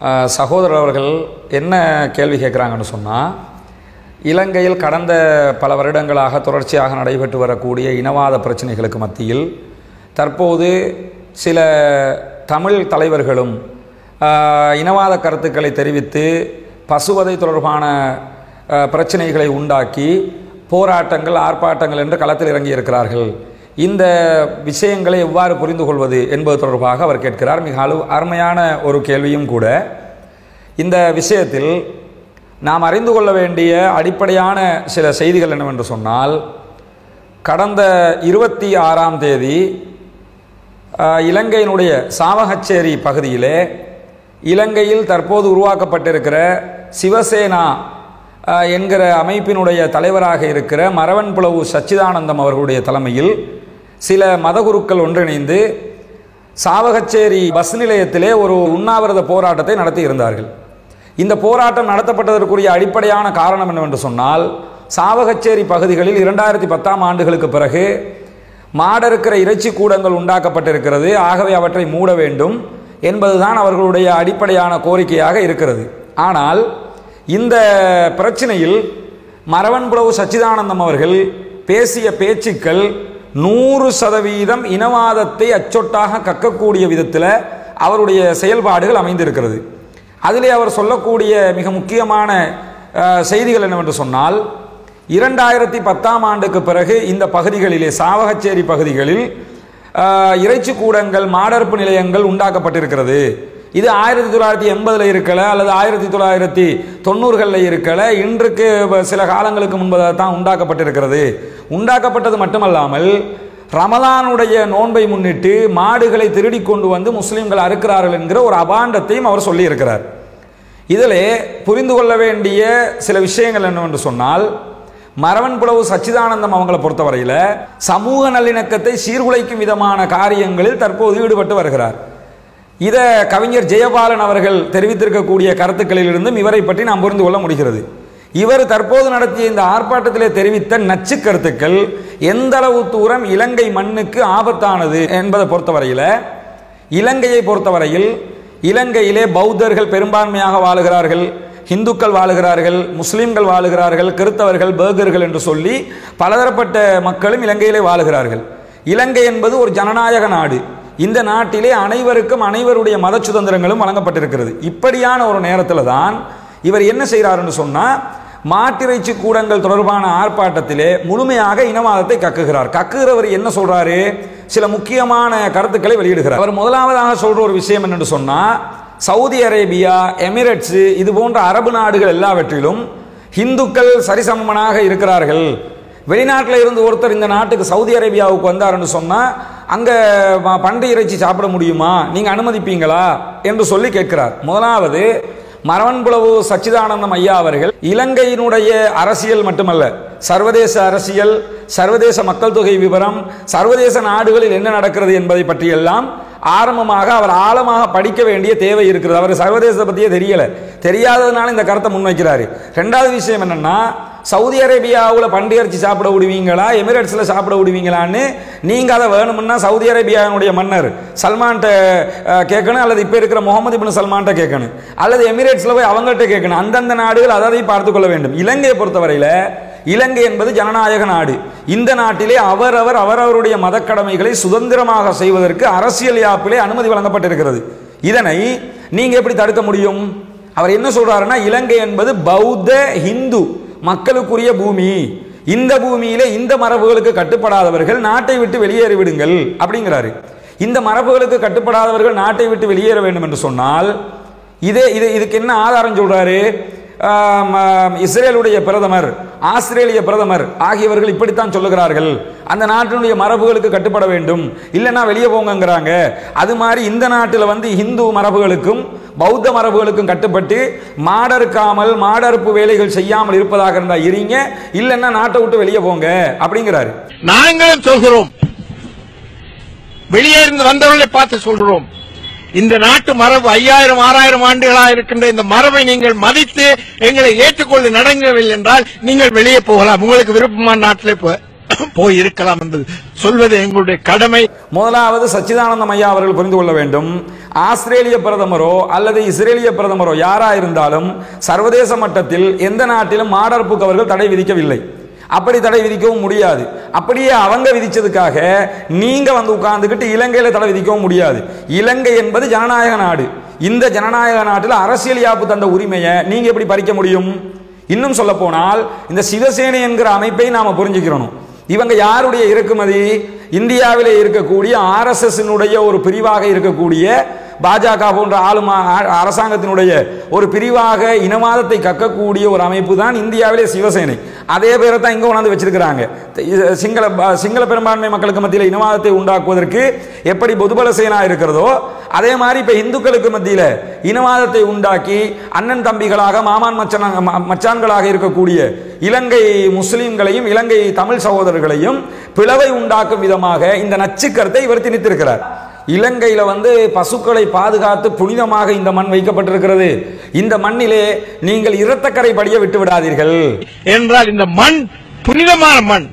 அஹ், சகோதரர் அவர்கள் என்ன கேள்வி கேட்குறாங்கன்னு சொன்னால் இலங்கையில் கடந்த பல வருடங்களாக தொடர்ச்சியாக நடைபெற்று வரக்கூடிய இனவாத பிரச்சனைகளுக்கு மத்தியில் தற்போது சில தமிழ் தலைவர்களும் அஹ், இனவாத கருத்துக்களை தெரிவித்து பசுவதை தொடர்பான அஹ், பிரச்சனைகளை உண்டாக்கி போராட்டங்கள் ஆர்ப்பாட்டங்கள் என்று களத்தில் இறங்கி இருக்கிறார்கள் இந்த விஷயங்களை எவ்வாறு புரிந்து கொள்வது என்பது தொடர்பாக அவர் கேட்கிறார் மிக அழு அருமையான ஒரு கேள்வியும் கூட இந்த விஷயத்தில் நாம் அறிந்து கொள்ள வேண்டிய அடிப்படையான சில செய்திகள் என்னவென்று சொன்னால் கடந்த இருபத்தி ஆறாம் தேதி அஹ், இலங்கையினுடைய சாவகச்சேரி பகுதியிலே இலங்கையில் தற்போது உருவாக்கப்பட்டிருக்கிற சிவசேனா அஹ், என்கிற அமைப்பினுடைய தலைவராக இருக்கிற மரவன் புலவு சச்சிதானந்தம் அவர்களுடைய தலைமையில் சில மதகுருக்கள் ஒன்றிணைந்து சாவகச்சேரி பஸ் நிலையத்திலே ஒரு உண்ணாவிரத போராட்டத்தை நடத்தி இருந்தார்கள் இந்த போராட்டம் நடத்தப்பட்டதற்குரிய அடிப்படையான காரணம் என்னவென்று சொன்னால் சாவகச்சேரி பகுதிகளில் இரண்டாயிரத்தி பத்தாம் ஆண்டுகளுக்கு பிறகு மாடறுக்கிற இறைச்சி கூடங்கள் உண்டாக்கப்பட்டிருக்கிறது ஆகவே அவற்றை மூட வேண்டும் என்பதுதான் அவர்களுடைய அடிப்படையான கோரிக்கையாக இருக்கிறது ஆனால் இந்த பிரச்சனையில் மரவன்புலவு சச்சிதானந்தம் அவர்கள் பேசிய பேச்சுக்கள் நூறு சதவீதம் இனவாதத்தை அச்சொட்டாக கக்கக்கூடிய விதத்தில் அவருடைய செயல்பாடுகள் அமைந்திருக்கிறது அதிலே அவர் சொல்லக்கூடிய மிக முக்கியமான அஹ், செய்திகள் என்னவென்று சொன்னால் இரண்டாயிரத்தி பத்தாம் ஆண்டுக்கு பிறகு இந்த பகுதிகளிலே சாவகச்சேரி பகுதிகளில் அஹ், இறைச்சி கூடங்கள் மாடர்ப்பு நிலையங்கள் உண்டாக்கப்பட்டிருக்கிறது இது ஆயிரத்தி தொள்ளாயிரத்தி எண்பதில் இருக்கல அல்லது ஆயிரத்தி தொள்ளாயிரத்தி தொண்ணூறுகளில் இருக்கல இன்றுக்கு வ- சில காலங்களுக்கு முன்பதாக தான் உண்டாக்கப்பட்டிருக்கிறது உண்டாக்கப்பட்டது மட்டுமல்லாமல் ரமலானுடைய நோன்பை முன்னிட்டு மாடுகளை திருடி கொண்டு வந்து முஸ்லிம்கள் அறுக்கிறார்கள் என்கிற ஒரு அபாண்டத்தையும் அவர் சொல்லியிருக்கிறார் இதிலே புரிந்து கொள்ள வேண்டிய சில விஷயங்கள் என்னவென்று சொன்னால் மரவன் புலவு சச்சிதானந்தம் அவங்களை பொறுத்தவரையில் சமூக நல்லிணக்கத்தை சீர்குலைக்கும் விதமான காரியங்களில் தற்போது ஈடுபட்டு வருகிறார் இதை கவிஞர் ஜெயபாலன் அவர்கள் தெரிவித்திருக்கக்கூடிய கருத்துக்களிலிருந்தும் இவரை பற்றி நாம் புரிந்து கொள்ள முடிகிறது இவர் தற்போது நடத்திய இந்த ஆர்ப்பாட்டத்திலே தெரிவித்த நச்சு கருத்துக்கள் எந்த அளவு தூரம் இலங்கை மண்ணுக்கு ஆபத்தானது என்பதை பொறுத்தவரையில் இலங்கையை பொறுத்தவரையில் இலங்கையிலே பௌத்தர்கள் பெரும்பான்மையாக வாழுகிறார்கள் இந்துக்கள் வாழுகிறார்கள் முஸ்லிம்கள் வாழுகிறார்கள் கிறித்தவர்கள் பேர்கர்கள் என்று சொல்லி பலதரப்பட்ட மக்களும் இலங்கையிலே வாழுகிறார்கள் இலங்கை என்பது ஒரு ஜனநாயக நாடு இந்த நாட்டிலே அனைவருக்கும் அனைவருடைய மத சுதந்திரங்களும் வழங்கப்பட்டிருக்கிறது இப்படியான ஒரு நேரத்தில் தான் இவர் என்ன செய்கிறாருன்னு சொன்னால் மாட்டிறைச்சி கூடங்கள் தொடர்பான ஆர்ப்பாட்டத்திலே முழுமையாக இனவாதத்தை கக்குகிறார் கக்குகிறவர் என்ன சொல்றாரு சில முக்கியமான கருத்துக்களை வெளியிடுகிறார் அவர் முதலாவதாக சொல்ற ஒரு விஷயம் என்னன்னு சொன்னா சவுதி அரேபியா எமிரேட்ஸ் இது போன்ற அரபு நாடுகள் எல்லாவற்றிலும் இந்துக்கள் சரிசமனாக இருக்கிறார்கள் வெளிநாட்டில் இருந்து ஒருத்தர் இந்த நாட்டுக்கு சவுதி அரேபியாவுக்கு வந்தாருன்னு சொன்னா அங்க ம- பன்றி இறைச்சி சாப்பிட முடியுமா நீங்க அனுமதிப்பீங்களா என்று சொல்லி கேட்கிறார் முதலாவது மரவன்புலவு சச்சிதானந்தம் ஐயா அவர்கள் இலங்கையினுடைய அரசியல் மட்டுமல்ல சர்வதேச அரசியல் சர்வதேச மக்கள் தொகை விவரம் சர்வதேச நாடுகளில் என்ன நடக்கிறது என்பதை பற்றியெல்லாம் ஆரம்பமாக அவர் ஆழமாக படிக்க வேண்டிய தேவை இருக்கிறது அவர் சர்வதேசத்தை பற்றியே தெரியல தெரியாததுனால இந்த கருத்தை முன்வைக்கிறாரு ரெண்டாவது விஷயம் என்னன்னா சவுதி அரேபியாவில் பண்டி இறைச்சி சாப்பிட விடுவீங்களா எமிரேட்ஸில் சாப்பிட விடுவீங்களான்னு நீங்கள் அதை வேணும்னா சவுதி அரேபியாவினுடைய மன்னர் சல்மான்கிட்ட அஹ், கேட்கணும் அல்லது இப்போ இருக்கிற முகமது இப்னு சல்மான்கிட்ட கேட்கணும் அல்லது எமிரேட்ஸில் போய் அவங்கள்ட்ட கேட்கணும் அந்தந்த நாடுகள் அதை பார்த்து கொள்ள வேண்டும் இலங்கையை பொறுத்தவரையில் இலங்கை என்பது ஜனநாயக நாடு இந்த நாட்டிலே அவரவர் அவரவருடைய மதக்கடமைகளை சுதந்திரமாக செய்வதற்கு அரசியல் யாப்பிலே அனுமதி வழங்கப்பட்டிருக்கிறது இதனை நீங்க எப்படி தடுக்க முடியும் அவர் என்ன சொல்றாருன்னா இலங்கை என்பது பௌத்த ஹிந்து மக்களுக்குரிய பூமி இந்த பூமியிலே இந்த மரபுகளுக்கு கட்டுப்படாதவர்கள் நாட்டை விட்டு வெளியேறி விடுங்கள் அப்படிங்கிறாரு இந்த மரபுகளுக்கு கட்டுப்படாதவர்கள் நாட்டை விட்டு வெளியேற வேண்டும் என்று சொன்னால் இதே இது இதுக்கு என்ன ஆதாரம் சொல்றாரு ஆம், ஆம், இஸ்ரேலுடைய பிரதமர் ஆஸ்திரேலிய பிரதமர் ஆகியவர்கள் இப்படித்தான் சொல்லுகிறார்கள் அந்த நாட்டினுடைய மரபுகளுக்கு கட்டுப்பட வேண்டும் இல்லைன்னா வெளியே போங்கங்கிறாங்க அது மாதிரி இந்த நாட்டில் வந்து இந்து மரபுகளுக்கும் பௌத்த மரபுகளுக்கும் கட்டுப்பட்டு மாடறுக்காமல் மாடறுப்பு வேலைகள் செய்யாமல் இருப்பதாக இருந்தா இருங்க இல்லைன்னா நாட்டை விட்டு வெளியே போங்க அப்படிங்கிறாரு நாங்களும் சொல்கிறோம் வெளியே இருந்து வந்தவர்களை பார்த்து சொல்கிறோம் இந்த நாட்டு மரபு ஐயாயிரம் ஆறாயிரம் ஆண்டுகளா இருக்கின்ற இந்த மரபை நீங்கள் மதித்து எங்களை ஏற்றுக்கொண்டு நடங்கவில்லை என்றால் நீங்கள் வெளியே போகலாம் உங்களுக்கு விருப்பமான நாட்டிலே போ- போய் இருக்கலாம் என்று சொல்வது எங்களுடைய கடமை முதலாவது சச்சிதானந்தம் ஐயா அவர்கள் புரிந்து கொள்ள வேண்டும் ஆஸ்திரேலிய பிரதமரோ அல்லது இஸ்ரேலிய பிரதமரோ யாரா இருந்தாலும் சர்வதேச மட்டத்தில் எந்த நாட்டிலும் மாடற்புக்கு அவர்கள் தடை விதிக்கவில்லை அப்படி தடை விதிக்கவும் முடியாது அப்படியே அவங்க விதிச்சதுக்காக நீங்க வந்து உட்கார்ந்துக்கிட்டு இலங்கையில தடை விதிக்கவும் முடியாது இலங்கை என்பது ஜனநாயக நாடு இந்த ஜனநாயக நாட்டில் அரசியல் யாப்பு தந்த உரிமையை நீங்க எப்படி பறிக்க முடியும் இன்னும் சொல்ல போனால் இந்த சிவசேனை என்கிற அமைப்பை நாம புரிஞ்சுக்கிறணும் இவங்க யாருடைய இறக்குமதி இந்தியாவிலே இருக்கக்கூடிய ஆர்எஸ்எஸ் ஒரு பிரிவாக இருக்கக்கூடிய பாஜக போன்ற ஆளும் ஆ- அரசாங்கத்தினுடைய ஒரு பிரிவாக இனவாதத்தை கக்கக்கூடிய ஒரு அமைப்பு தான் இந்தியாவிலே சிவசேனை அதே பேரை தான் இங்க கொண்டாந்து வச்சிருக்கிறாங்க இது சிங்கள ப- சிங்கள பெரும்பான்மை மக்களுக்கு மத்தியில் இனவாதத்தை உண்டாக்குவதற்கு எப்படி பொதுபல சேனா இருக்கிறதோ அதே மாதிரி இப்ப இந்துக்களுக்கு மத்தியில இனவாதத்தை உண்டாக்கி அண்ணன் தம்பிகளாக மாமான் மச்சான் ம- மச்சான்களாக இருக்கக்கூடிய இலங்கை முஸ்லிம்களையும் இலங்கை தமிழ் சகோதரர்களையும் பிளவை உண்டாக்கும் விதமாக இந்த நச்சுக்கருத்தை இவர் திணித்திருக்கிறார் இலங்கையில வந்து பசுக்களை பாதுகாத்து புனிதமாக இந்த மண் வைக்கப்பட்டிருக்கிறது இந்த மண்ணிலே நீங்கள் இரத்தக்கரை படிய விட்டு விடாதீர்கள் என்றால் இந்த மண் புனிதமான மண்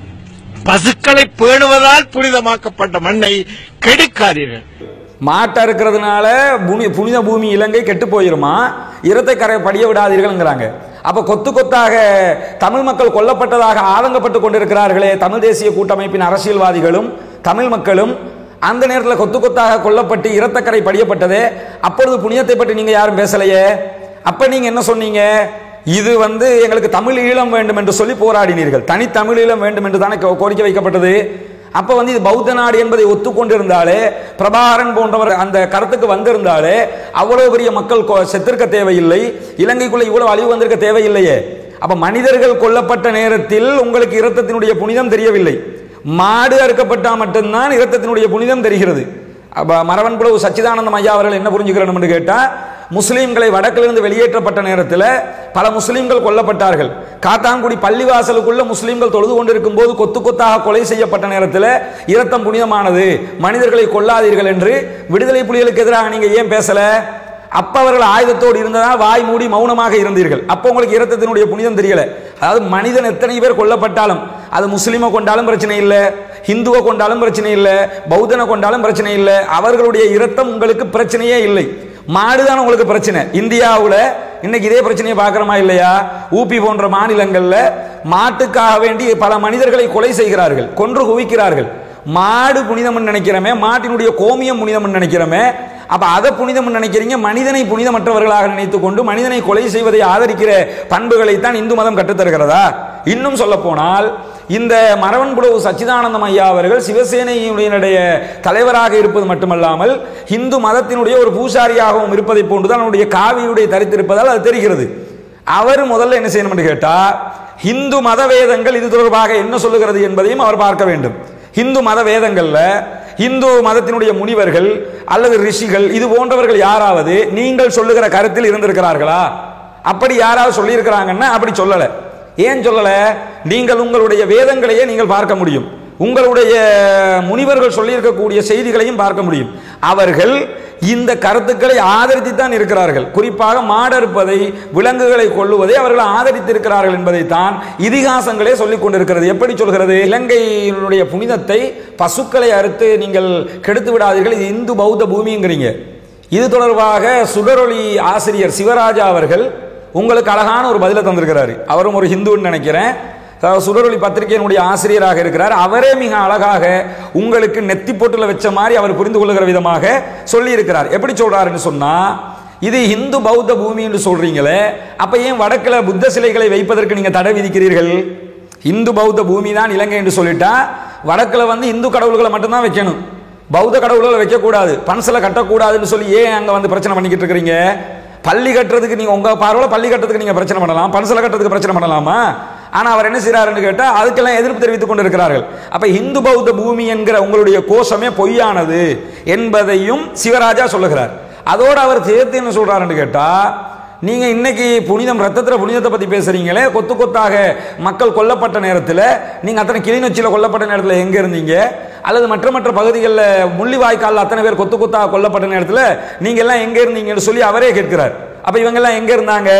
பசுக்களை பேணுவதால் புனிதமாக்கப்பட்ட மண்ணை கெடுக்காதீர்கள் மாட்டை இருக்கிறதுனால புனி புனித பூமி இலங்கை கெட்டு போயிருமா இரத்தைக்கரை படிய விடாதீர்கள்ங்கிறாங்க அப்ப கொத்து கொத்தாக தமிழ் மக்கள் கொல்லப்பட்டதாக ஆதங்கப்பட்டு கொண்டிருக்கிறார்களே தமிழ் தேசிய கூட்டமைப்பின் அரசியல்வாதிகளும் தமிழ் மக்களும் அந்த நேரத்தில் கொத்து கொத்தாக கொல்லப்பட்டு இரத்தக்கரை படியப்பட்டதே அப்பொழுது புனிதத்தை பற்றி நீங்க யாரும் பேசலையே அப்ப நீங்க என்ன சொன்னீங்க இது வந்து எங்களுக்கு தமிழ் ஈழம் வேண்டும் என்று சொல்லி போராடினீர்கள் தனி தமிழ் ஈழம் வேண்டும் என்று தானே கோ- கோரிக்கை வைக்கப்பட்டது அப்ப வந்து இது பௌத்த நாடு என்பதை ஒத்துக்கொண்டிருந்தாலே பிரபாகரன் போன்றவர் அந்த கருத்துக்கு வந்திருந்தாலே அவ்வளவு பெரிய மக்கள் கொ- செத்திருக்க தேவையில்லை இலங்கைக்குள்ள இவ்வளவு அழிவு வந்திருக்க தேவையில்லையே அப்ப மனிதர்கள் கொல்லப்பட்ட நேரத்தில் உங்களுக்கு இரத்தத்தினுடைய புனிதம் தெரியவில்லை மாடு அறுக்கப்பட்டா மட்டும்தான் இரத்தத்தினுடைய புனிதம் தெரிகிறது அப்ப மரவன் புலவு சச்சிதானந்தம் ஐயா அவர்கள் என்ன புரிஞ்சுக்கிறோம் என்று கேட்டா முஸ்லீம்களை வடக்கிலிருந்து வெளியேற்றப்பட்ட நேரத்தில் பல முஸ்லீம்கள் கொல்லப்பட்டார்கள் காத்தான்குடி பள்ளிவாசலுக்குள்ள முஸ்லீம்கள் தொழுது கொண்டிருக்கும் போது கொத்து கொத்தாக கொலை செய்யப்பட்ட நேரத்தில் இரத்தம் புனிதமானது மனிதர்களை கொல்லாதீர்கள் என்று விடுதலை புலிகளுக்கு எதிராக நீங்க ஏன் பேசல அப்ப அவர்கள் ஆயுதத்தோடு இருந்ததால் வாய் மூடி மௌனமாக இருந்தீர்கள் அப்போ உங்களுக்கு இரத்தத்தினுடைய புனிதம் தெரியல அதாவது மனிதன் எத்தனை பேர் கொல்லப்பட்டாலும் அது முஸ்லீமை கொண்டாலும் பிரச்சனை இல்லை ஹிந்துவை கொண்டாலும் பிரச்சனை இல்லை பௌத்தனை கொண்டாலும் பிரச்சனை இல்லை அவர்களுடைய இரத்தம் உங்களுக்கு பிரச்சனையே இல்லை மாடுதான் உங்களுக்கு பிரச்சனை இந்தியாவுல இன்னைக்கு இதே பிரச்சனையை பார்க்கிறோமா இல்லையா ஊபி போன்ற மாநிலங்கள்ல மாட்டுக்காக வேண்டி பல மனிதர்களை கொலை செய்கிறார்கள் கொன்று குவிக்கிறார்கள் மாடு புனிதம்னு நினைக்கிறோமே மாட்டினுடைய கோமியம் புனிதம்னு நினைக்கிறோமே அப்ப அதை புனிதம் நினைக்கிறீங்க மனிதனை புனிதமற்றவர்களாக நினைத்துக் கொண்டு மனிதனை கொலை செய்வதை ஆதரிக்கிற பண்புகளை தான் இந்து மதம் கற்றுத்தருகிறதா இன்னும் சொல்ல போனால் இந்த மரவன் புலவு சச்சிதானந்தம் ஐயா அவர்கள் சிவசேனையினுடைய தலைவராக இருப்பது மட்டுமல்லாமல் இந்து மதத்தினுடைய ஒரு பூசாரியாகவும் இருப்பதை போன்றுதான் அவருடைய காவியுடைய தரித்திருப்பதால் அது தெரிகிறது அவர் முதல்ல என்ன செய்யணும் என்று கேட்டா இந்து மத வேதங்கள் இது தொடர்பாக என்ன சொல்லுகிறது என்பதையும் அவர் பார்க்க வேண்டும் இந்து மத வேதங்கள்ல இந்து மதத்தினுடைய முனிவர்கள் அல்லது ரிஷிகள் இது போன்றவர்கள் யாராவது நீங்கள் சொல்லுகிற கருத்தில் இருந்திருக்கிறார்களா அப்படி யாராவது சொல்லியிருக்கிறாங்கன்னா அப்படி சொல்லல ஏன் சொல்லல நீங்கள் உங்களுடைய வேதங்களையே நீங்கள் பார்க்க முடியும் உங்களுடைய முனிவர்கள் சொல்லியிருக்கக்கூடிய செய்திகளையும் பார்க்க முடியும் அவர்கள் இந்த கருத்துக்களை ஆதரித்து தான் இருக்கிறார்கள் குறிப்பாக மாடறுப்பதை விலங்குகளை கொள்ளுவதை அவர்கள் ஆதரித்திருக்கிறார்கள் என்பதைத்தான் இதிகாசங்களே சொல்லிக் கொண்டிருக்கிறது எப்படி சொல்கிறது இலங்கையினுடைய புனிதத்தை பசுக்களை அறுத்து நீங்கள் கெடுத்து விடாதீர்கள் இது இந்து பௌத்த பூமிங்கிறீங்க இது தொடர்பாக சுடரொளி ஆசிரியர் சிவராஜா அவர்கள் உங்களுக்கு அழகான ஒரு பதிலை தந்திருக்கிறாரு அவரும் ஒரு ஹிந்துன்னு நினைக்கிறேன் அதாவது சுடரொளி பத்திரிகையினுடைய ஆசிரியராக இருக்கிறார் அவரே மிக அழகாக உங்களுக்கு நெத்தி போட்டுல வச்ச மாதிரி அவர் புரிந்து கொள்ளுகிற விதமாக சொல்லி இருக்கிறார் எப்படி சொல்றாருன்னு சொன்னா இது இந்து பௌத்த பூமி என்று சொல்றீங்களே அப்ப ஏன் வடக்குல புத்த சிலைகளை வைப்பதற்கு நீங்க தடை விதிக்கிறீர்கள் இந்து பௌத்த பூமி தான் இலங்கை என்று சொல்லிட்டா வடக்குல வந்து இந்து கடவுள்களை மட்டும்தான் வைக்கணும் பௌத்த கடவுள்களை வைக்கக்கூடாது பன்சலை கட்டக்கூடாதுன்னு சொல்லி ஏன் அங்க வந்து பிரச்சனை பண்ணிக்கிட்டு இருக்கிறீங்க பள்ளி கட்டுறதுக்கு நீங்க உங்க பார்வையில் பள்ளி கட்டுறதுக்கு நீங்க பிரச்சனை பண்ணலாம் பன்சலை கட்டுறதுக்கு பிரச்சனை பண்ணலாமா ஆனா அவர் என்ன செய்யறாருன்னு கேட்டா அதுக்கெல்லாம் எதிர்ப்பு தெரிவித்துக் கொண்டிருக்கிறார்கள் அப்ப இந்து பௌத்த பூமி என்கிற உங்களுடைய கோஷமே பொய்யானது என்பதையும் சிவராஜா சொல்லுகிறார் அதோடு அவர் சேர்த்து என்ன சொல்றாருன்னு கேட்டா நீங்க இன்னைக்கு புனிதம் ரத்தத்துல புனிதத்தை பத்தி பேசுறீங்களே கொத்து கொத்தாக மக்கள் கொல்லப்பட்ட நேரத்தில் நீங்க அத்தனை கிளிநொச்சியில் கொல்லப்பட்ட நேரத்தில் எங்க இருந்தீங்க அல்லது மற்ற மற்ற பகுதிகளில் முள்ளிவாய்க்காலில் அத்தனை பேர் கொத்து கொத்தாக கொல்லப்பட்ட நேரத்தில் நீங்க எல்லாம் எங்க இருந்தீங்கன்னு சொல்லி அவரே கேட்கிறார் அப்ப இவங்க எல்லாம் எங்க இருந்தாங்க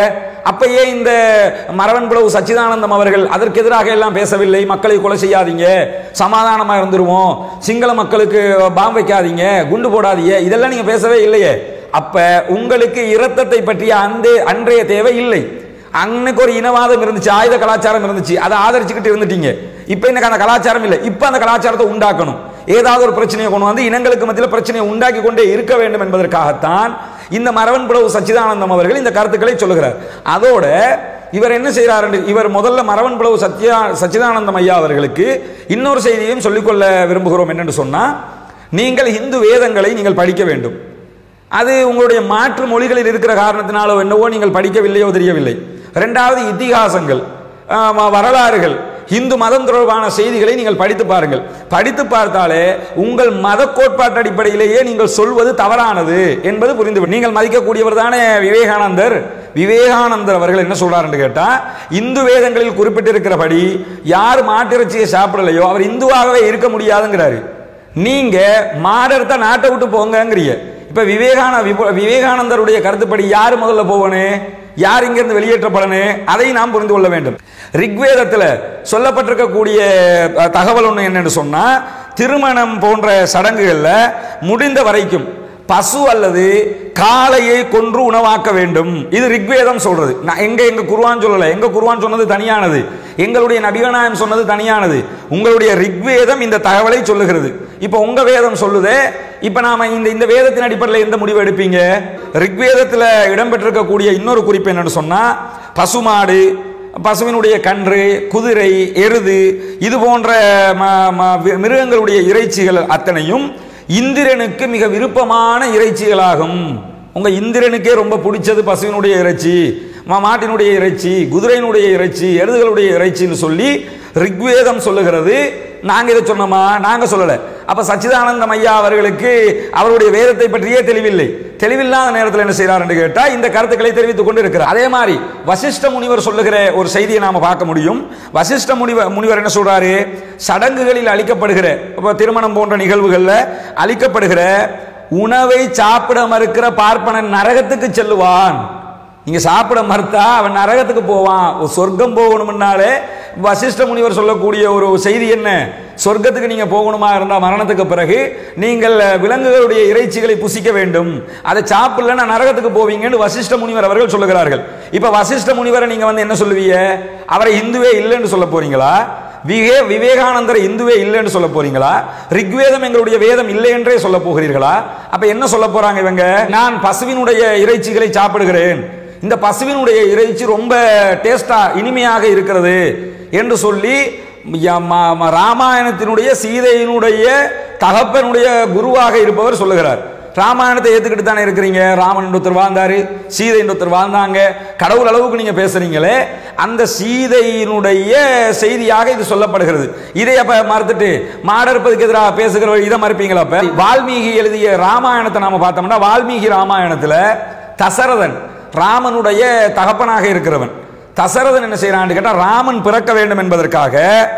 அப்ப ஏன் இந்த மரவன் புலவு சச்சிதானந்தம் அவர்கள் அதற்கு எதிராக எல்லாம் பேசவில்லை மக்களை கொலை செய்யாதீங்க சமாதானமா இருந்துருவோம் சிங்கள மக்களுக்கு பாம் வைக்காதீங்க குண்டு போடாதீங்க இதெல்லாம் நீங்க பேசவே இல்லையே அப்ப உங்களுக்கு இரத்தத்தை பற்றிய அந்த அன்றைய தேவை இல்லை அன்னைக்கு ஒரு இனவாதம் இருந்துச்சு ஆயுத கலாச்சாரம் இருந்துச்சு அதை ஆதரிச்சுக்கிட்டு இருந்துட்டீங்க இப்போ எனக்கு அந்த கலாச்சாரம் இல்லை இப்போ அந்த கலாச்சாரத்தை உண்டாக்கணும் ஏதாவது ஒரு பிரச்சனையை கொண்டு வந்து இனங்களுக்கு மத்தியில் பிரச்சனையை உண்டாக்கி கொண்டே இருக்க வேண்டும் என்பதற்காகத்தான் இந்த மரவன் புலவு சச்சிதானந்தம் அவர்கள் இந்த கருத்துக்களை சொல்லுகிறார் அதோட இவர் என்ன செய்கிறார் என்று- இவர் முதல்ல மரவன் புலவு சத்யா சச்சிதானந்தம் ஐயா அவர்களுக்கு இன்னொரு செய்தியையும் சொல்லிக்கொள்ள விரும்புகிறோம் என்னென்று சொன்னால் நீங்கள் இந்து வேதங்களை நீங்கள் படிக்க வேண்டும் அது உங்களுடைய மாற்று மொழிகளில் இருக்கிற காரணத்தினாலோ என்னவோ நீங்கள் படிக்கவில்லையோ தெரியவில்லை ரெண்டாவது இதிகாசங்கள் ஆஹ், வ- வரலாறுகள் இந்து மதம் தொடர்பான செய்திகளை நீங்கள் படித்து பாருங்கள் படித்து பார்த்தாலே உங்கள் மத கோட்பாட்டு அடிப்படையிலேயே நீங்கள் சொல்வது தவறானது என்பது புரிந்து நீங்கள் மதிக்கக்கூடியவர் தானே விவேகானந்தர் விவேகானந்தர் அவர்கள் என்ன சொல்றாருன்னு கேட்டா இந்து வேதங்களில் குறிப்பிட்டிருக்கிறபடி யார் மாட்டிறைச்சியை சாப்பிடலையோ அவர் இந்துவாகவே இருக்க முடியாதுங்கிறாரு நீங்க மாடர்த்த நாட்டை விட்டு போங்கங்கிறீங்க இப்ப விவேகான விபு- விவேகானந்தருடைய கருத்துப்படி யார் முதல்ல போவனு யார் இங்கிருந்து வெளியேற்றப்படனு அதை நாம் புரிந்து கொள்ள வேண்டும் ரிக்வேதத்தில் சொல்லப்பட்டிருக்கக்கூடிய அஹ், தகவல் ஒன்று என்னன்னு சொன்னா திருமணம் போன்ற சடங்குகளில் முடிந்த வரைக்கும் பசு அல்லது காளையை கொன்று உணவாக்க வேண்டும் இது ரிக்வேதம் சொல்றது நான் எங்க எங்க குருவான் சொல்லல எங்க குருவான் சொன்னது தனியானது எங்களுடைய நபிகநாயம் சொன்னது தனியானது உங்களுடைய ரிக்வேதம் இந்த தகவலை சொல்லுகிறது இப்போ உங்க வேதம் சொல்லுதே இப்போ நாம இந்த இந்த வேதத்தின் அடிப்படையில் எந்த முடிவு எடுப்பீங்க ரிக்வேதத்தில் இடம்பெற்றிருக்கக்கூடிய இன்னொரு குறிப்பு என்னன்னு சொன்னா பசுமாடு பசுவினுடைய கன்று குதிரை எருது இது போன்ற ம- ம- வி- மிருகங்களுடைய இறைச்சிகள் அத்தனையும் இந்திரனுக்கு மிக விருப்பமான இறைச்சிகளாகும் உங்க இந்திரனுக்கே ரொம்ப பிடிச்சது பசுவினுடைய இறைச்சி மா- மாட்டினுடைய இறைச்சி குதிரையினுடைய இறைச்சி எருதுகளுடைய இறைச்சின்னு சொல்லி ரிக்வேதம் சொல்லுகிறது நாங்க இதை சொன்னோமா நாங்க சொல்லல அப்ப சச்சிதானந்தம் ஐயா அவர்களுக்கு அவருடைய வேதத்தை பற்றியே தெளிவில்லை தெளிவில்லாத நேரத்தில் என்ன செய்யறார் என்று கேட்டா இந்த கருத்துக்களை தெரிவித்துக் கொண்டு இருக்கிறார் அதே மாதிரி வசிஷ்ட முனிவர் சொல்லுகிற ஒரு செய்தியை நாம பார்க்க முடியும் வசிஷ்ட முனிவர் முனிவர் என்ன சொல்றாரு சடங்குகளில் அளிக்கப்படுகிற இப்ப திருமணம் போன்ற நிகழ்வுகள்ல அளிக்கப்படுகிற உணவை சாப்பிட மறுக்கிற பார்ப்பனன் நரகத்துக்கு செல்லுவான் நீங்க சாப்பிட மறுத்தா அவன் நரகத்துக்கு போவான் ஒரு சொர்க்கம் போகணும்னாலே வசிஷ்ட முனிவர் சொல்லக்கூடிய ஒரு செய்தி என்ன சொர்க்கத்துக்கு நீங்க போகணுமா இருந்தா மரணத்துக்கு பிறகு நீங்கள் விலங்குகளுடைய இறைச்சிகளை புசிக்க வேண்டும் அதை சாப்பிடலன்னா நரகத்துக்கு போவீங்கன்னு வசிஷ்ட முனிவர் அவர்கள் சொல்லுகிறார்கள் இப்ப வசிஷ்ட முனிவரை நீங்க வந்து என்ன சொல்லுவீங்க அவரை இந்துவே இல்லைன்னு சொல்ல போறீங்களா விவே விவேகானந்தர் இந்துவே இல்லைன்னு சொல்ல போறீங்களா ரிக்வேதம் எங்களுடைய வேதம் இல்லை என்றே சொல்ல போகிறீர்களா அப்ப என்ன சொல்ல போறாங்க இவங்க நான் பசுவினுடைய இறைச்சிகளை சாப்பிடுகிறேன் இந்த பசுவினுடைய இறைச்சி ரொம்ப டேஸ்டா இனிமையாக இருக்கிறது என்று சொல்லி ய- ம- ம- ராமாயணத்தினுடைய சீதையினுடைய தகப்பனுடைய குருவாக இருப்பவர் சொல்லுகிறார் ராமாயணத்தை ஏத்துக்கிட்டு தானே இருக்கிறீங்க ராமன் ஒருத்தர் வாழ்ந்தாரு சீதை ஒருத்தர் வாழ்ந்தாங்க கடவுள் அளவுக்கு நீங்க பேசுறீங்களே அந்த சீதையினுடைய செய்தியாக இது சொல்லப்படுகிறது இதை அப்ப மறுத்துட்டு மாடற்பதுக்கு எதிராக பேசுகிற இதை மறுப்பீங்களா அப்ப வால்மீகி எழுதிய ராமாயணத்தை நாம பார்த்தோம்னா வால்மீகி ராமாயணத்துல தசரதன் ராமனுடைய தகப்பனாக இருக்கிறவன் தசரதன் என்ன செய்யறான்னு கேட்டா ராமன் பிறக்க வேண்டும் என்பதற்காக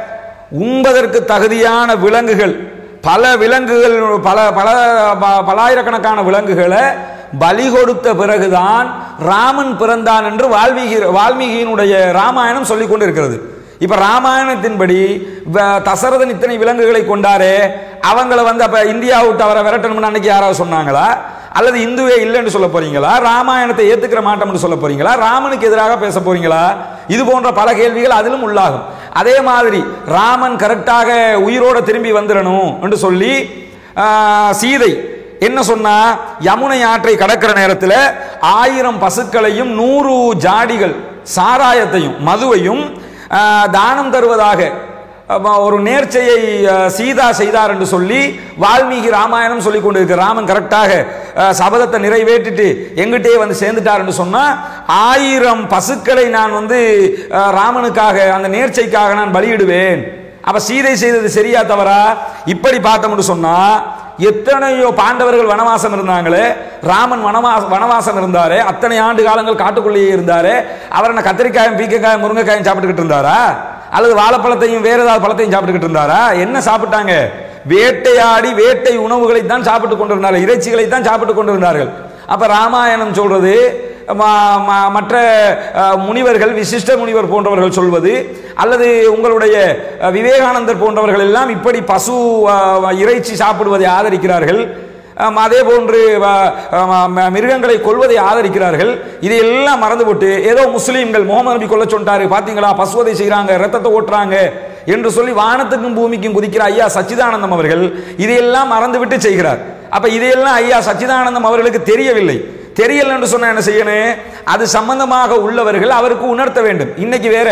உண்பதற்கு தகுதியான விலங்குகள் பல விலங்குகள் பல பல ப- பலாயிரக்கணக்கான விலங்குகளை பலி கொடுத்த பிறகுதான் ராமன் பிறந்தான் என்று வால்மீகி வால்மீகியினுடைய ராமாயணம் சொல்லிக் கொண்டு இருக்கிறது இப்ப ராமாயணத்தின்படி வ- தசரதன் இத்தனை விலங்குகளை கொண்டாரே அவங்கள வந்து அப்ப இந்தியா விட்டு அவரை விரட்டணும்னு அன்னைக்கு யாராவது சொன்னாங்களா அல்லது இந்துவே இல்லைன்னு சொல்ல போறீங்களா ராமாயணத்தை ஏத்துக்கிற மாட்டோம்னு சொல்ல போறீங்களா ராமனுக்கு எதிராக பேச போறீங்களா இது போன்ற பல கேள்விகள் அதிலும் உள்ளாகும் அதே மாதிரி ராமன் கரெக்டாக உயிரோட திரும்பி வந்துடணும் என்று சொல்லி ஆ, சீதை என்ன சொன்னா யமுனை ஆற்றை கடக்கிற நேரத்தில் ஆயிரம் பசுக்களையும் நூறு ஜாடிகள் சாராயத்தையும் மதுவையும் ஆ, தானம் தருவதாக அப்ப ஒரு நேர்ச்சையை அஹ், சீதா செய்தார் என்று சொல்லி வால்மீகி ராமாயணம் சொல்லி கொண்டிருக்க ராமன் கரெக்டாக அஹ், சபதத்தை நிறைவேற்றிட்டு எங்கிட்டே வந்து சேர்ந்துட்டார் என்று சொன்னா ஆயிரம் பசுக்களை நான் வந்து அஹ், ராமனுக்காக அந்த நேர்ச்சைக்காக நான் பலியிடுவேன் அப்ப சீதை செய்தது சரியா தவறா இப்படி பார்த்தோம்னு சொன்னா எத்தனையோ பாண்டவர்கள் வனவாசம் இருந்தாங்களே ராமன் வனவாச வனவாசம் இருந்தாரே அத்தனை ஆண்டு காலங்கள் காட்டுக்குள்ளேயே இருந்தாரே அவர் என்ன கத்திரிக்காயும் பீக்கக்காயும் முருங்கைக்காயும் சாப்பிட்டுக்கிட்டு இருந்தாரா அல்லது வாழைப்பழத்தையும் வேற ஏதாவது பழத்தையும் சாப்பிட்டுக்கிட்டு இருந்தாரா என்ன சாப்பிட்டாங்க வேட்டையாடி வேட்டை உணவுகளை தான் சாப்பிட்டு கொண்டிருந்தார்கள் இறைச்சிகளை தான் சாப்பிட்டு கொண்டிருந்தார்கள் அப்ப ராமாயணம் சொல்றது ம- ம- மற்ற அஹ், முனிவர்கள் விசிஷ்ட முனிவர் போன்றவர்கள் சொல்வது அல்லது உங்களுடைய அஹ், விவேகானந்தர் போன்றவர்கள் எல்லாம் இப்படி பசு அஹ், இறைச்சி சாப்பிடுவதை ஆதரிக்கிறார்கள் ஆம், அதே போன்று வ- ஆம், ம- மிருகங்களை கொல்வதை ஆதரிக்கிறார்கள் இதையெல்லாம் மறந்துவிட்டு ஏதோ முஸ்லீம்கள் முகமது நபி கொல்ல சொல்லிட்டாரு பாத்தீங்களா பசுவதை செய்றாங்க ரத்தத்தை ஓட்டுறாங்க என்று சொல்லி வானத்துக்கும் பூமிக்கும் குதிக்கிற ஐயா சச்சிதானந்தம் அவர்கள் இதையெல்லாம் மறந்துவிட்டு செய்கிறார் அப்ப இதையெல்லாம் ஐயா சச்சிதானந்தம் அவர்களுக்கு தெரியவில்லை தெரியல என்று சொன்னா என்ன செய்யணும் அது சம்பந்தமாக உள்ளவர்கள் அவருக்கு உணர்த்த வேண்டும் இன்னைக்கு வேற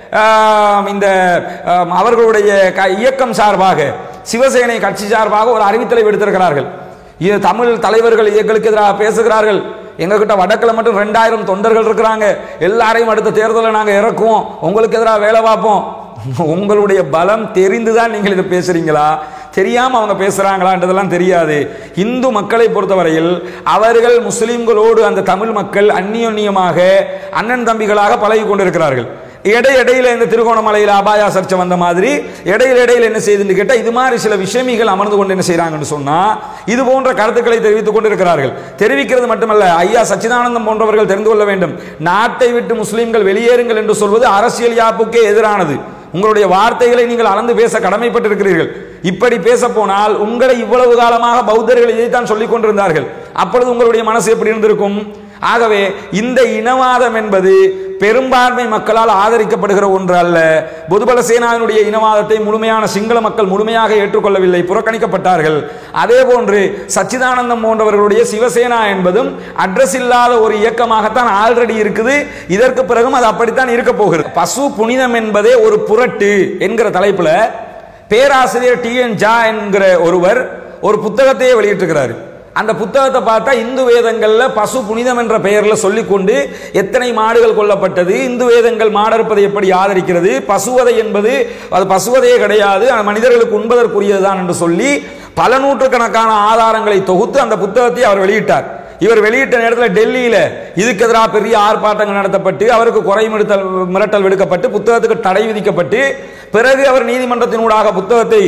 ஆம், இந்த ஆம், அவர்களுடைய க- இயக்கம் சார்பாக சிவசேனை கட்சி சார்பாக ஒரு அறிவித்தலை விடுத்திருக்கிறார்கள் இது தமிழ் தலைவர்கள் எங்களுக்கு எதிராக பேசுகிறார்கள் எங்ககிட்ட வடக்கில் மட்டும் ரெண்டாயிரம் தொண்டர்கள் இருக்கிறாங்க எல்லாரையும் அடுத்த தேர்தலில் நாங்கள் இறக்குவோம் உங்களுக்கு எதிராக வேலை பார்ப்போம் உங்களுடைய பலம் தெரிந்துதான் நீங்கள் இதை பேசுறீங்களா தெரியாம அவங்க பேசுறாங்களான்றதெல்லாம் தெரியாது இந்து மக்களை பொறுத்தவரையில் அவர்கள் முஸ்லிம்களோடு அந்த தமிழ் மக்கள் அந்நியோன்யமாக அண்ணன் தம்பிகளாக பழகி கொண்டிருக்கிறார்கள் இடை இடையில இந்த திருகோணமலையில் அபாயா சர்ச்சை வந்த மாதிரி இடையில இடையில என்ன செய்யுதுன்னு கேட்டா இது மாதிரி சில விஷமிகள் அமர்ந்து கொண்டு என்ன செய்றாங்கன்னு சொன்னா இது போன்ற கருத்துக்களை தெரிவித்துக் கொண்டிருக்கிறார்கள் தெரிவிக்கிறது மட்டுமல்ல ஐயா சச்சிதானந்தம் போன்றவர்கள் தெரிந்து கொள்ள வேண்டும் நாட்டை விட்டு முஸ்லிம்கள் வெளியேறுங்கள் என்று சொல்வது அரசியல் யாப்புக்கே எதிரானது உங்களுடைய வார்த்தைகளை நீங்கள் அளந்து பேச கடமைப்பட்டிருக்கிறீர்கள் இப்படி பேச போனால் உங்களை இவ்வளவு காலமாக பௌத்தர்கள் இதைத்தான் சொல்லிக் கொண்டிருந்தார்கள் அப்பொழுது உங்களுடைய மனசு எப்படி இருந்திருக்கும் ஆகவே இந்த இனவாதம் என்பது பெரும்பான்மை மக்களால் ஆதரிக்கப்படுகிற ஒன்று அல்ல பொதுபல சேனாவினுடைய இனவாதத்தை முழுமையான சிங்கள மக்கள் முழுமையாக ஏற்றுக்கொள்ளவில்லை புறக்கணிக்கப்பட்டார்கள் அதே போன்று சச்சிதானந்தம் போன்றவர்களுடைய சிவசேனா என்பதும் அட்ரஸ் இல்லாத ஒரு இயக்கமாகத்தான் ஆல்ரெடி இருக்குது இதற்கு பிறகும் அது அப்படித்தான் இருக்க போகிறது பசு புனிதம் என்பதே ஒரு புரட்டு என்கிற தலைப்புல பேராசிரியர் டி என் ஜா என்கிற ஒருவர் ஒரு புத்தகத்தையே வெளியிட்டிருக்கிறாரு அந்த புத்தகத்தை பார்த்தா இந்து வேதங்கள்ல பசு புனிதம் என்ற பெயர்ல சொல்லிக்கொண்டு எத்தனை மாடுகள் கொல்லப்பட்டது இந்து வேதங்கள் மாடறுப்பதை எப்படி ஆதரிக்கிறது பசுவதை என்பது அது பசுவதையே கிடையாது அது மனிதர்களுக்கு உண்பதற்குரியதுதான் என்று சொல்லி பல நூற்றுக்கணக்கான ஆதாரங்களை தொகுத்து அந்த புத்தகத்தை அவர் வெளியிட்டார் இவர் வெளியிட்ட நேரத்தில் டெல்லியில இதுக்கு எதிராக பெரிய ஆர்ப்பாட்டங்கள் நடத்தப்பட்டு அவருக்கு குறை மிடுத்தல் மிரட்டல் விடுக்கப்பட்டு புத்தகத்துக்கு தடை விதிக்கப்பட்டு பிறகு அவர் நீதிமன்றத்தினூடாக புத்தகத்தை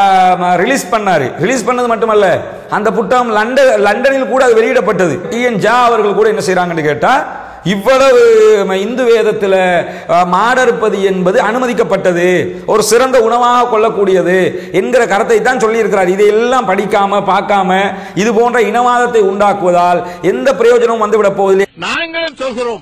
ரிலீஸ் பண்ணாரு ரிலீஸ் பண்ணது மட்டுமல்ல அந்த புத்தகம் லண்டன் லண்டனில் கூட அது வெளியிடப்பட்டது டி என் ஜா அவர்கள் கூட என்ன செய்றாங்கன்னு கேட்டா இவ்வளவு ம- இந்து வேதத்தில் மாடறுப்பது என்பது அனுமதிக்கப்பட்டது ஒரு சிறந்த உணவாக கொள்ளக்கூடியது என்கிற கருத்தை தான் சொல்லியிருக்கிறார் இதையெல்லாம் படிக்காம பார்க்காம இது போன்ற இனவாதத்தை உண்டாக்குவதால் எந்த பிரயோஜனமும் வந்துவிடப் போவதில்லை நாங்களும் சொல்கிறோம்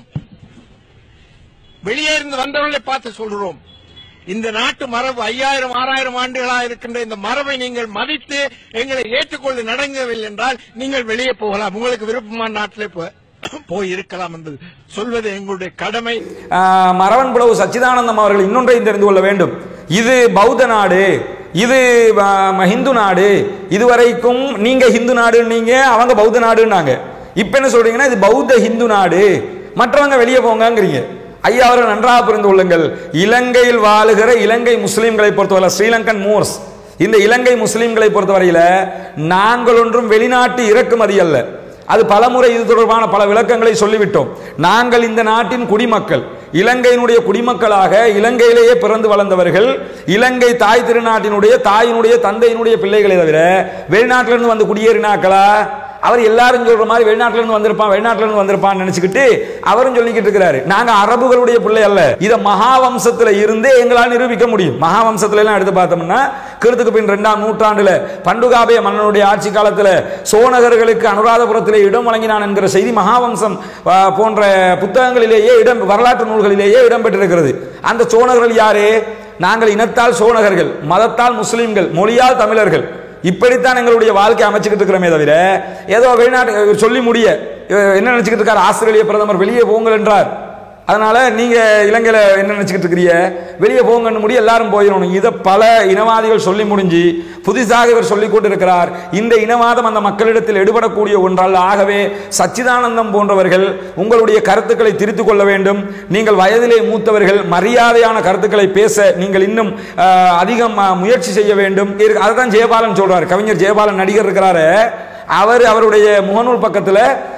வெளியே இருந்து வந்தவர்களை பார்த்து சொல்கிறோம் இந்த நாட்டு மரபு ஐயாயிரம் ஆறாயிரம் ஆண்டுகளா இருக்கின்ற இந்த மரபை நீங்கள் மதித்து எங்களை ஏற்றுக்கொண்டு நடங்கவில்லை என்றால் நீங்கள் வெளியே போகலாம் உங்களுக்கு விருப்பமான நாட்டிலே போ- போய் இருக்கலாம் என்று சொல்வது எங்களுடைய கடமை ஆஹ் மரவன் புலவு சச்சிதானந்தம் அவர்கள் இன்னொன்றையும் தெரிந்து கொள்ள வேண்டும் இது பௌத்த நாடு இது ஆஹ், ஹிந்து நாடு இதுவரைக்கும் நீங்க ஹிந்து நாடுன்னீங்க அவங்க பௌத்த நாடுன்னாங்க இப்ப என்ன சொல்றீங்கன்னா இது பௌத்த ஹிந்து நாடு மற்றவங்க வெளியே போங்கங்கிறீங்க ஐயா அவர்கள் நன்றாக புரிந்து கொள்ளுங்கள் இலங்கையில் வாழுகிற இலங்கை முஸ்லிம்களை பொறுத்தவரை ஸ்ரீலங்கன் மூர்ஸ் இந்த இலங்கை முஸ்லிம்களை பொறுத்தவரையில நாங்கள் ஒன்றும் வெளிநாட்டு இறக்குமதி அல்ல அது பலமுறை இது தொடர்பான பல விளக்கங்களை சொல்லிவிட்டோம் நாங்கள் இந்த நாட்டின் குடிமக்கள் இலங்கையினுடைய குடிமக்களாக இலங்கையிலேயே பிறந்து வளர்ந்தவர்கள் இலங்கை தாய் திருநாட்டினுடைய தாயினுடைய தந்தையினுடைய பிள்ளைகளை தவிர வெளிநாட்டிலிருந்து வந்து குடியேறினாக்களா அவர் எல்லாரும் சொல்ற மாதிரி வெளிநாட்டுல இருந்து வந்திருப்பான் வெளிநாட்டுல இருந்து வந்திருப்பான்னு நினைச்சுக்கிட்டு அவரும் சொல்லிக்கிட்டு இருக்கிறாரு நாங்க அரபுகளுடைய பிள்ளை அல்ல இத மகாவம்சத்துல இருந்தே எங்களால் நிரூபிக்க முடியும் மகாவம்சத்துல எல்லாம் எடுத்து பார்த்தோம்னா கிருத்துக்கு பின் இரண்டாம் நூற்றாண்டுல பண்டுகாபய மன்னனுடைய ஆட்சி காலத்துல சோனகர்களுக்கு அனுராதபுரத்திலே இடம் வழங்கினான் என்கிற செய்தி மகாவம்சம் ஆ, போன்ற புத்தகங்களிலேயே இடம் வரலாற்று நூல்களிலேயே இடம்பெற்றிருக்கிறது அந்த சோனகர்கள் யாரு நாங்கள் இனத்தால் சோனகர்கள் மதத்தால் முஸ்லிம்கள் மொழியால் தமிழர்கள் இப்படித்தான் எங்களுடைய வாழ்க்கை அமைச்சுக்கிட்டு இருக்கிறோமே தவிர ஏதோ வெளிநாட்டு சொல்லி முடிய அஹ் என்ன நினைச்சுக்கிட்டு இருக்கார் ஆஸ்திரேலிய பிரதமர் வெளியே போங்கள் என்றார் அதனால நீங்க இலங்கையில என்ன நினைச்சுக்கிட்டு இருக்கிறீங்க வெளியே போங்கன்னு முடி எல்லாரும் போயிடணும் இதை பல இனவாதிகள் சொல்லி முடிஞ்சு புதிதாக இவர் சொல்லிக் கொண்டிருக்கிறார் இந்த இனவாதம் அந்த மக்களிடத்தில் எடுபடக்கூடிய ஒன்றல்ல ஆகவே சச்சிதானந்தம் போன்றவர்கள் உங்களுடைய கருத்துக்களை திருத்திக் கொள்ள வேண்டும் நீங்கள் வயதிலே மூத்தவர்கள் மரியாதையான கருத்துக்களை பேச நீங்கள் இன்னும் ஆஹ், அதிகம் ஆஹ், முயற்சி செய்ய வேண்டும் இருக்கு- அதுதான் ஜெயபாலன் சொல்றாரு கவிஞர் ஜெயபாலன் நடிகர் இருக்கிறாரு அவர் அவருடைய முகநூல் பக்கத்துல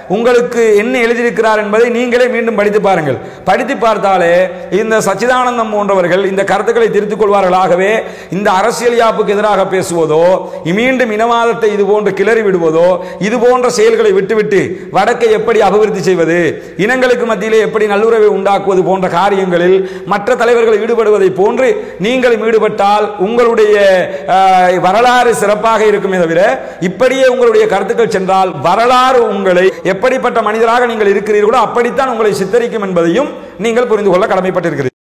உங்களுக்கு என்ன எழுதியிருக்கிறார் என்பதை நீங்களே மீண்டும் படித்து பாருங்கள் படித்து பார்த்தாலே இந்த சச்சிதானந்தம் போன்றவர்கள் இந்த கருத்துக்களை திருத்திக் கொள்வார்களாகவே இந்த அரசியல் யாப்புக்கு எதிராக பேசுவதோ மீண்டும் இனவாதத்தை இது போன்று கிளறி விடுவதோ இது போன்ற செயல்களை விட்டுவிட்டு வடக்கை எப்படி அபிவிருத்தி செய்வது இனங்களுக்கு மத்தியிலே எப்படி நல்லுறவை உண்டாக்குவது போன்ற காரியங்களில் மற்ற தலைவர்கள் ஈடுபடுவதை போன்று நீங்களும் ஈடுபட்டால் உங்களுடைய ஆஹ், வரலாறு சிறப்பாக இருக்குமே தவிர இப்படியே உங்களுடைய கருத்துக்கள் சென்றால் வரலாறு உங்களை எப்படிப்பட்ட மனிதராக நீங்கள் இருக்கிறீர்களோ அப்படித்தான் உங்களை சித்தரிக்கும் என்பதையும் நீங்கள் புரிந்து கொள்ள கடமைப்பட்டிருக்கிறீர்கள்